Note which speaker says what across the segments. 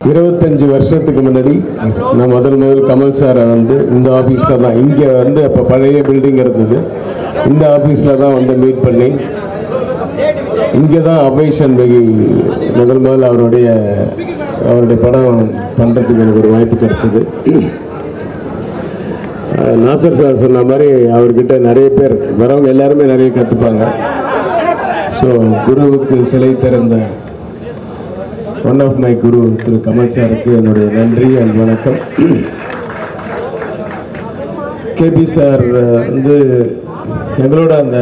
Speaker 1: இருபத்தஞ்சு வருஷத்துக்கு முன்னாடி நான் முதல் முதல் கமல் சாரை வந்து இந்த ஆஃபீஸில் தான் இங்கே வந்து அப்போ பழைய பில்டிங் இருந்தது இந்த ஆஃபீஸில் தான் வந்து மீட் பண்ணி இங்கே தான் அபய் சண்பகி முதல் முதல் அவருடைய அவருடைய படம் பண்ணுறதுக்கு எனக்கு ஒரு வாய்ப்பு கிடைச்சது அஹ் நாசர் சார் சொன்ன மாதிரி அவர்கிட்ட நிறைய பேர் வரவங்க எல்லாருமே நிறைய கற்றுப்பாங்க ஸோ குருவுக்கு சிலை திறந்த ஒன் ஆஃப் மை குரு திரு கமல் சாருக்கு என்னுடைய நன்றி அண்ட் வணக்கம் கேபி சார் வந்து எங்களோட அந்த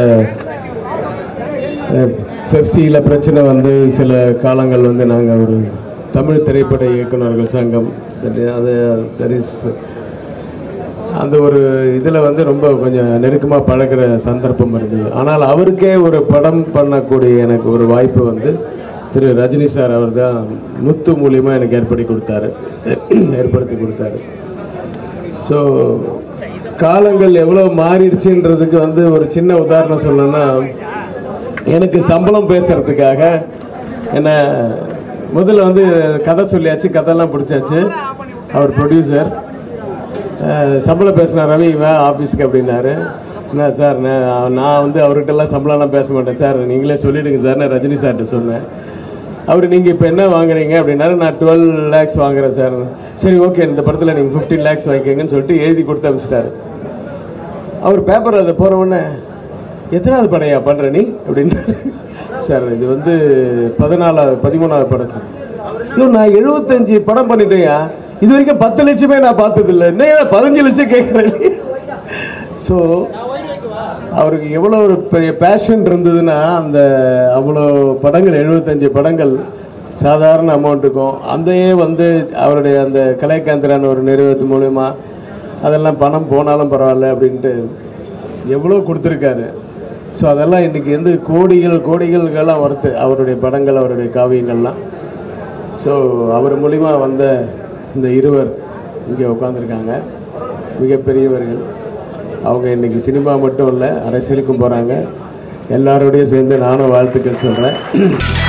Speaker 1: பெப்சியில் பிரச்சனை வந்து சில காலங்கள் வந்து நாங்கள் ஒரு தமிழ் திரைப்பட இயக்குனர்கள் சங்கம் அது தெர் இஸ் அந்த ஒரு இதில் வந்து ரொம்ப கொஞ்சம் நெருக்கமாக பழகுற சந்தர்ப்பம் இருந்தது ஆனால் அவருக்கே ஒரு படம் பண்ணக்கூடிய எனக்கு ஒரு வாய்ப்பு வந்து திரு ரஜினி சார் அவர் தான் முத்து மூலியமா எனக்கு ஏற்படுத்தி கொடுத்தாரு ஏற்படுத்தி கொடுத்தாரு ஸோ காலங்கள் எவ்வளோ மாறிடுச்சுன்றதுக்கு வந்து ஒரு சின்ன உதாரணம் சொல்லணும்னா எனக்கு சம்பளம் பேசுறதுக்காக என்ன முதல்ல வந்து கதை சொல்லியாச்சு கதையெல்லாம் பிடிச்சாச்சு அவர் ப்ரொடியூசர் சம்பளம் பேசின ரவி இவன் ஆஃபீஸ்க்கு அப்படின்னாரு என்ன சார் நான் நான் வந்து அவர்கிட்டலாம் சம்பளம்லாம் பேச மாட்டேன் சார் நீங்களே சொல்லிடுங்க சார் நான் ரஜினி சார்கிட்ட சொன்னேன் அவர் நீங்கள் இப்போ என்ன வாங்குறீங்க அப்படின்னாரு நான் டுவெல் லேக்ஸ் வாங்குறேன் சார் சரி ஓகே இந்த படத்தில் நீங்கள் ஃபிஃப்டீன் லேக்ஸ் வாங்கிக்கங்கன்னு சொல்லிட்டு எழுதி கொடுத்து அனுப்பிச்சிட்டாரு அவர் பேப்பர் அதை போகிற உடனே எத்தனாவது படையா பண்ணுற நீ அப்படின்னு சார் இது வந்து பதினாலாவது பதிமூணாவது படம் சார் ஐயோ நான் எழுபத்தஞ்சு படம் பண்ணிட்டேயா இது வரைக்கும் பத்து லட்சமே நான் பார்த்தது இல்லை என்ன பதினஞ்சு லட்சம் கேட்குறேன் ஸோ அவருக்கு எவ்வளோ ஒரு பெரிய பேஷன் இருந்ததுன்னா அந்த அவ்வளோ படங்கள் எழுபத்தஞ்சு படங்கள் சாதாரண அமௌண்ட்டுக்கும் அதையே வந்து அவருடைய அந்த கலைக்காந்திரான ஒரு நிறுவனத்து மூலயமா அதெல்லாம் பணம் போனாலும் பரவாயில்ல அப்படின்ட்டு எவ்வளோ கொடுத்துருக்காரு ஸோ அதெல்லாம் இன்னைக்கு வந்து கோடிகள் கோடிகளுக்கெல்லாம் வருது அவருடைய படங்கள் அவருடைய காவியங்கள்லாம் ஸோ அவர் மூலிமா வந்த இந்த இருவர் இங்கே உட்காந்துருக்காங்க மிகப்பெரியவர்கள் அவங்க இன்னைக்கு சினிமா மட்டும் இல்லை அரசியலுக்கும் போகிறாங்க எல்லாரோடையும் சேர்ந்து நானும் வாழ்த்துக்கள் சொல்கிறேன்